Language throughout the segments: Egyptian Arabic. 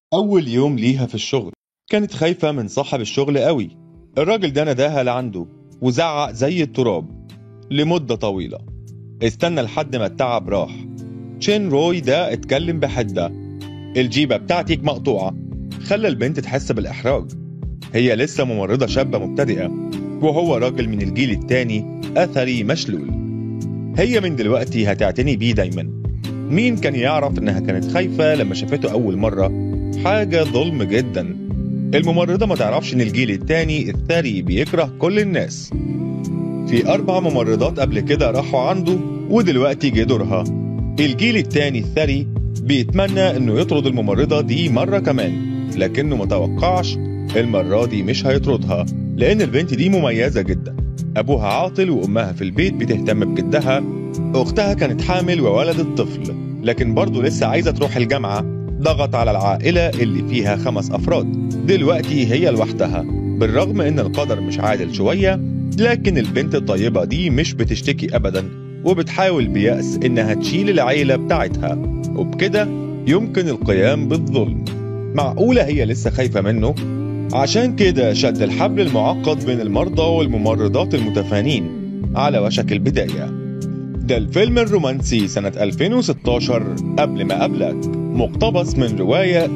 أول يوم ليها في الشغل كانت خايفة من صاحب الشغل قوي الراجل ده نداها لعنده وزعق زي التراب لمدة طويلة استنى لحد ما التعب راح تشين روي ده اتكلم بحدة الجيبة بتاعتك مقطوعة خلى البنت تحس بالإحراج هي لسه ممرضة شابة مبتدئة وهو راجل من الجيل التاني أثري مشلول هي من دلوقتي هتعتني بيه دايما مين كان يعرف إنها كانت خايفة لما شافته أول مرة حاجة ظلم جدا الممرضة ما تعرفش إن الجيل التاني الثري بيكره كل الناس في أربع ممرضات قبل كده راحوا عنده ودلوقتي جه دورها الجيل التاني الثري بيتمنى إنه يطرد الممرضة دي مرة كمان لكنه متوقعش المرة دي مش هيطردها لأن البنت دي مميزة جدا أبوها عاطل وأمها في البيت بتهتم بجدها أختها كانت حامل وولدت طفل لكن برضه لسه عايزة تروح الجامعة ضغط على العائلة اللي فيها خمس أفراد دلوقتي هي لوحدها بالرغم إن القدر مش عادل شوية لكن البنت الطيبة دي مش بتشتكي أبدا وبتحاول بيأس إنها تشيل العيلة بتاعتها وبكده يمكن القيام بالظلم معقولة هي لسه خايفة منه؟ عشان كده شد الحبل المعقد بين المرضى والممرضات المتفانين على وشك البداية ده الفيلم الرومانسي سنة 2016 قبل ما قبلك مقتبس من رواية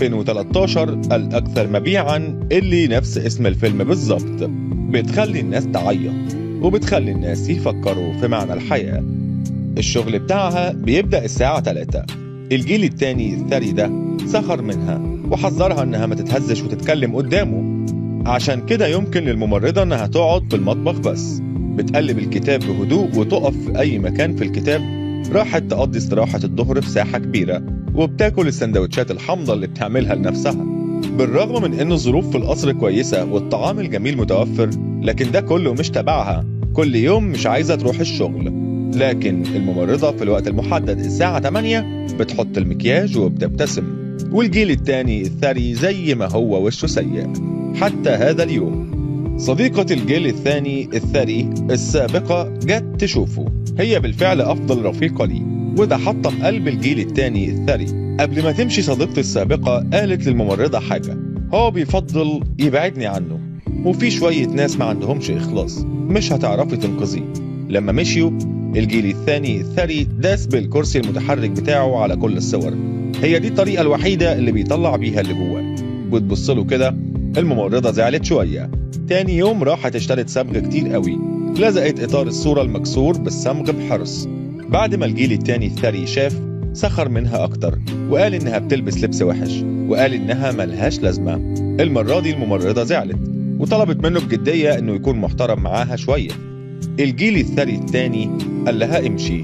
2013 الأكثر مبيعا اللي نفس اسم الفيلم بالظبط بتخلي الناس تعيط وبتخلي الناس يفكروا في معنى الحياة الشغل بتاعها بيبدأ الساعة 3 الجيل التاني الثري ده سخر منها وحذرها انها ما تتهزش وتتكلم قدامه عشان كده يمكن للممرضة انها تقعد في المطبخ بس بتقلب الكتاب بهدوء وتقف في اي مكان في الكتاب راحت تقضي استراحة الظهر في ساحة كبيرة وبتاكل السندوتشات الحامضة اللي بتعملها لنفسها بالرغم من ان الظروف في القصر كويسة والطعام الجميل متوفر لكن ده كله مش تبعها كل يوم مش عايزة تروح الشغل لكن الممرضة في الوقت المحدد الساعة 8 بتحط المكياج وبتبتسم والجيل التاني الثري زي ما هو وشه سيء حتى هذا اليوم صديقة الجيل الثاني الثري السابقة جت تشوفه هي بالفعل أفضل رفيقة لي وده حطم قلب الجيل التاني الثري قبل ما تمشي صديقتي السابقة قالت للممرضة حاجة هو بيفضل يبعدني عنه وفي شوية ناس ما عندهمش إخلاص مش هتعرفي تنقذيه لما مشيوا الجيل الثاني الثري داس بالكرسي المتحرك بتاعه على كل الصور هي دي الطريقة الوحيدة اللي بيطلع بيها اللي جواه وتبص له كده الممرضة زعلت شوية تاني يوم راحت اشترت صبغ كتير قوي لزقت إطار الصورة المكسور بالصمغ بحرص بعد ما الجيل التاني الثري شاف سخر منها أكتر وقال إنها بتلبس لبس وحش وقال إنها ملهاش لازمة المرة دي الممرضة زعلت وطلبت منه بجدية إنه يكون محترم معاها شوية الجيل الثري التاني قال لها امشي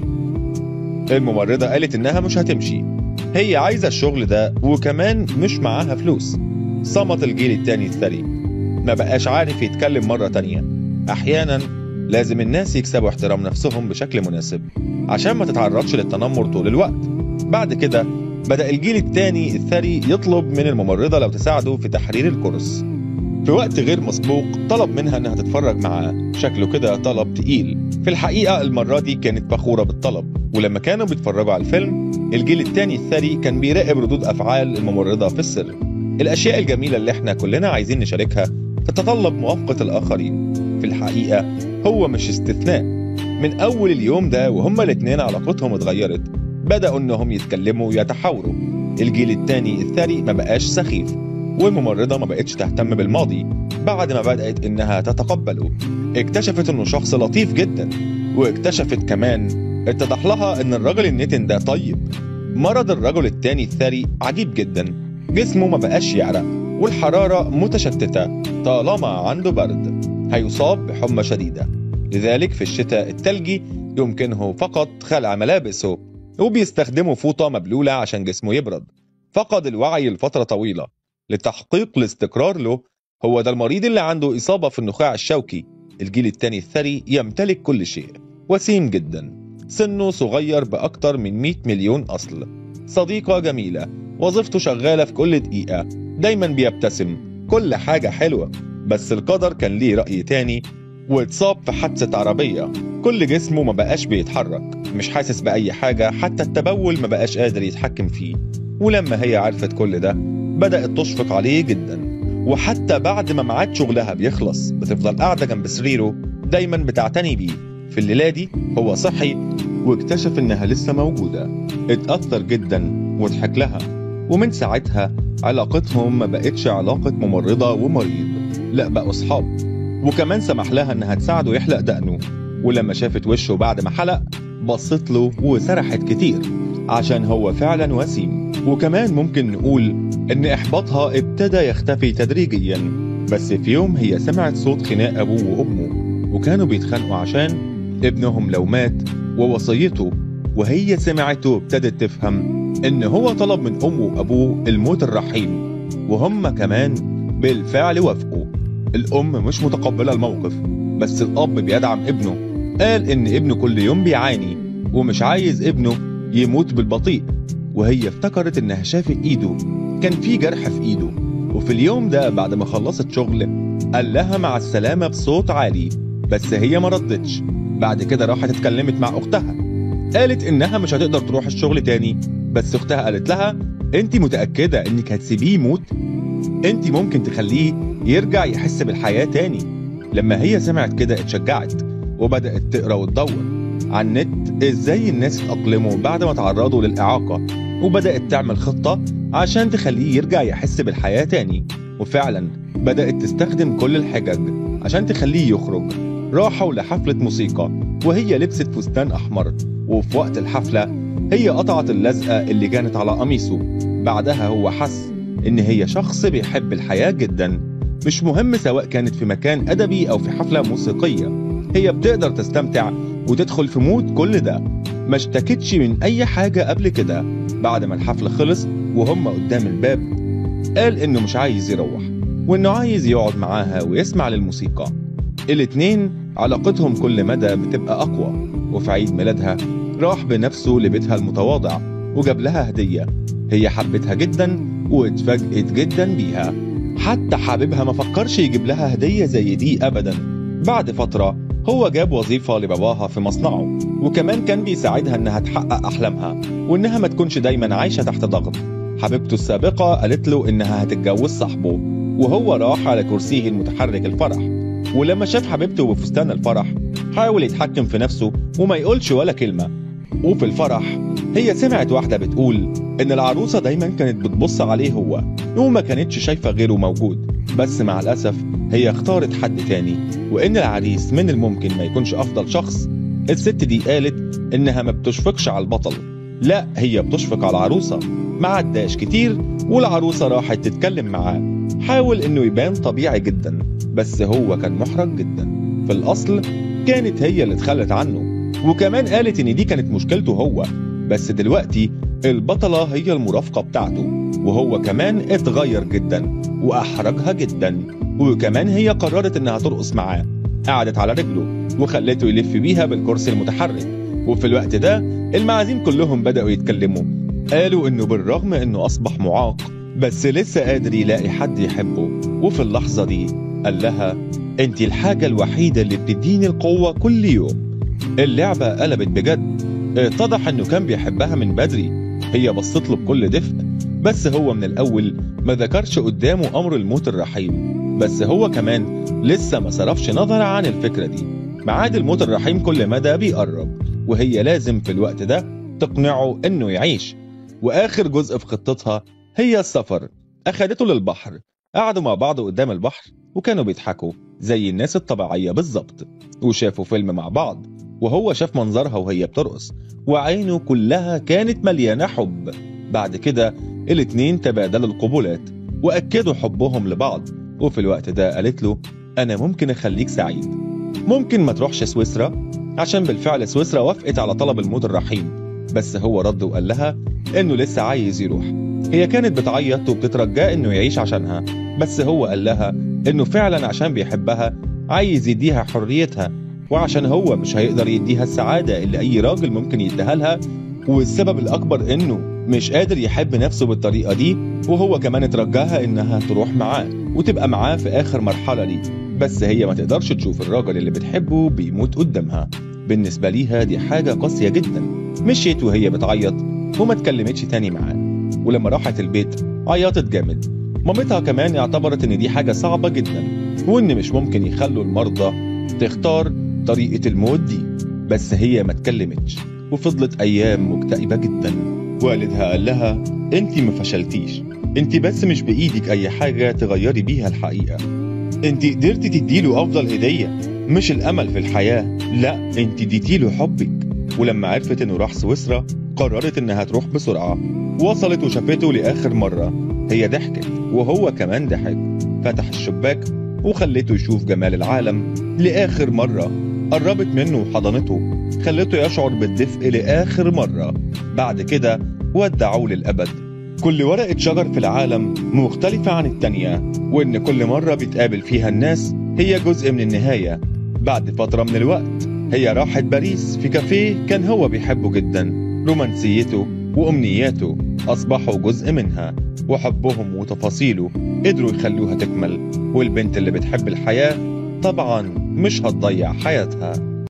الممرضة قالت إنها مش هتمشي هي عايزة الشغل ده وكمان مش معاها فلوس صمت الجيل التاني الثري ما بقاش عارف يتكلم مرة تانية أحيانا لازم الناس يكسبوا احترام نفسهم بشكل مناسب عشان ما تتعرضش للتنمر طول الوقت بعد كده بدأ الجيل التاني الثري يطلب من الممرضة لو تساعده في تحرير الكرس في وقت غير مسبوق طلب منها انها تتفرج معاه شكله كده طلب تقيل في الحقيقة المرة دي كانت فخورة بالطلب ولما كانوا بيتفرجوا على الفيلم الجيل التاني الثري كان بيراقب ردود أفعال الممرضة في السر الأشياء الجميلة اللي احنا كلنا عايزين نشاركها تتطلب موافقة الآخرين في الحقيقة هو مش استثناء من أول اليوم ده وهما الاتنين علاقتهم اتغيرت بدأوا إنهم يتكلموا ويتحاوروا الجيل التاني الثري ما بقاش سخيف والممرضة ما بقتش تهتم بالماضي بعد ما بدأت إنها تتقبله اكتشفت إنه شخص لطيف جدا واكتشفت كمان اتضح لها إن الراجل النتن ده طيب مرض الرجل التاني الثري عجيب جدا جسمه ما بقاش يعرق والحرارة متشتتة طالما عنده برد هيصاب بحمى شديدة لذلك في الشتاء التلجي يمكنه فقط خلع ملابسه وبيستخدموا فوطة مبلولة عشان جسمه يبرد فقد الوعي لفترة طويلة لتحقيق الاستقرار له هو ده المريض اللي عنده إصابة في النخاع الشوكي الجيل التاني الثري يمتلك كل شيء وسيم جدا سنه صغير بأكتر من 100 مليون أصل صديقة جميلة وظيفته شغالة في كل دقيقة دايما بيبتسم كل حاجة حلوة بس القدر كان ليه رأي تاني واتصاب في حادثة عربية كل جسمه ما بقاش بيتحرك مش حاسس بأي حاجة حتى التبول ما بقاش قادر يتحكم فيه ولما هي عرفت كل ده بدأت تشفق عليه جدا وحتى بعد ما ميعاد شغلها بيخلص بتفضل قاعدة جنب سريره دايما بتعتني بيه في الليلة دي هو صحي واكتشف إنها لسه موجودة اتأثر جدا وضحك لها ومن ساعتها علاقتهم ما بقتش علاقة ممرضة ومريض لا بقوا صحاب وكمان سمح لها إنها تساعده يحلق دقنه ولما شافت وشه بعد ما حلق بصت له وسرحت كتير عشان هو فعلا وسيم وكمان ممكن نقول إن إحباطها ابتدى يختفي تدريجيا بس في يوم هي سمعت صوت خناق أبوه وأمه وكانوا بيتخانقوا عشان ابنهم لو مات ووصيته وهي سمعته ابتدت تفهم إن هو طلب من أمه وأبوه الموت الرحيم وهم كمان بالفعل وافقوا الأم مش متقبلة الموقف بس الأب بيدعم ابنه قال إن ابنه كل يوم بيعاني ومش عايز ابنه يموت بالبطيء وهي افتكرت إنها شافت إيده كان في جرح في إيده وفي اليوم ده بعد ما خلصت شغل قال لها مع السلامة بصوت عالي بس هي ما ردتش بعد كده راحت اتكلمت مع أختها قالت إنها مش هتقدر تروح الشغل تاني بس أختها قالت لها أنت متأكدة إنك هتسيبيه يموت؟ أنت ممكن تخليه يرجع يحس بالحياة تاني لما هي سمعت كده اتشجعت وبدأت تقرأ وتدور على النت ازاي الناس اتأقلموا بعد ما تعرضوا للإعاقة وبدأت تعمل خطة عشان تخليه يرجع يحس بالحياة تاني وفعلا بدأت تستخدم كل الحجج عشان تخليه يخرج راحوا لحفلة موسيقى وهي لبست فستان أحمر وفي وقت الحفلة هي قطعت اللزقة اللي كانت على قميصه بعدها هو حس إن هي شخص بيحب الحياة جدا مش مهم سواء كانت في مكان أدبي أو في حفلة موسيقية هي بتقدر تستمتع وتدخل في مود كل ده ما اشتكتش من أي حاجة قبل كده بعد ما الحفل خلص وهم قدام الباب قال إنه مش عايز يروح وإنه عايز يقعد معاها ويسمع للموسيقى الاتنين علاقتهم كل مدى بتبقى أقوى وفي عيد ميلادها راح بنفسه لبيتها المتواضع وجاب لها هدية هي حبتها جدا واتفاجئت جدا بيها حتى حبيبها ما فكرش يجيب لها هدية زي دي أبدا بعد فترة هو جاب وظيفة لباباها في مصنعه وكمان كان بيساعدها إنها تحقق أحلامها وإنها ما تكونش دايما عايشة تحت ضغط حبيبته السابقة قالت له إنها هتتجوز صاحبه وهو راح على كرسيه المتحرك الفرح ولما شاف حبيبته بفستان الفرح حاول يتحكم في نفسه وما يقولش ولا كلمة وفي الفرح هي سمعت واحدة بتقول إن العروسة دايما كانت بتبص عليه هو وما كانتش شايفة غيره موجود بس مع الأسف هي اختارت حد تاني وإن العريس من الممكن ما يكونش أفضل شخص الست دي قالت إنها ما بتشفقش على البطل لا هي بتشفق على العروسة ما عداش كتير والعروسة راحت تتكلم معاه حاول إنه يبان طبيعي جدا بس هو كان محرج جدا في الأصل كانت هي اللي اتخلت عنه وكمان قالت إن دي كانت مشكلته هو بس دلوقتي البطلة هي المرافقة بتاعته وهو كمان اتغير جدا وأحرجها جدا وكمان هي قررت إنها ترقص معاه قعدت على رجله وخلته يلف بيها بالكرسي المتحرك وفي الوقت ده المعازيم كلهم بدأوا يتكلموا قالوا إنه بالرغم إنه أصبح معاق بس لسه قادر يلاقي حد يحبه وفي اللحظة دي قال لها انت الحاجة الوحيدة اللي بتديني القوة كل يوم اللعبة قلبت بجد اتضح انه كان بيحبها من بدري هي بصت له بكل دفء بس هو من الاول ما ذكرش قدامه امر الموت الرحيم بس هو كمان لسه ما صرفش نظر عن الفكرة دي ميعاد الموت الرحيم كل مدى بيقرب وهي لازم في الوقت ده تقنعه انه يعيش واخر جزء في خطتها هي السفر اخدته للبحر قعدوا مع بعض قدام البحر وكانوا بيضحكوا زي الناس الطبيعية بالظبط وشافوا فيلم مع بعض وهو شاف منظرها وهي بترقص وعينه كلها كانت مليانة حب بعد كده الاتنين تبادلوا القبولات وأكدوا حبهم لبعض وفي الوقت ده قالت له أنا ممكن أخليك سعيد ممكن ما تروحش سويسرا عشان بالفعل سويسرا وافقت على طلب الموت الرحيم بس هو رد وقال لها إنه لسه عايز يروح هي كانت بتعيط وبتترجاه إنه يعيش عشانها بس هو قال لها إنه فعلا عشان بيحبها عايز يديها حريتها وعشان هو مش هيقدر يديها السعادة اللي أي راجل ممكن يديها لها والسبب الأكبر إنه مش قادر يحب نفسه بالطريقة دي وهو كمان اترجاها إنها تروح معاه وتبقى معاه في آخر مرحلة ليه بس هي ما تقدرش تشوف الراجل اللي بتحبه بيموت قدامها بالنسبة ليها دي حاجة قاسية جدا مشيت وهي بتعيط وما اتكلمتش تاني معاه ولما راحت البيت عيطت جامد مامتها كمان اعتبرت ان دي حاجة صعبة جدا وان مش ممكن يخلوا المرضى تختار طريقة الموت دي بس هي ما اتكلمتش وفضلت ايام مكتئبة جدا والدها قال لها انت ما فشلتيش انت بس مش بايدك اي حاجة تغيري بيها الحقيقة انت قدرتي تديله افضل هدية مش الامل في الحياة لا انت اديتيله حبك ولما عرفت انه راح سويسرا قررت انها تروح بسرعة وصلت وشافته لاخر مرة هي ضحكت وهو كمان ضحك فتح الشباك وخلته يشوف جمال العالم لآخر مرة قربت منه وحضنته خلته يشعر بالدفء لآخر مرة بعد كده ودعوه للأبد كل ورقة شجر في العالم مختلفة عن التانية وإن كل مرة بيتقابل فيها الناس هي جزء من النهاية بعد فترة من الوقت هي راحت باريس في كافيه كان هو بيحبه جدا رومانسيته وأمنياته أصبحوا جزء منها وحبهم وتفاصيله قدروا يخلوها تكمل والبنت اللي بتحب الحياة طبعا مش هتضيع حياتها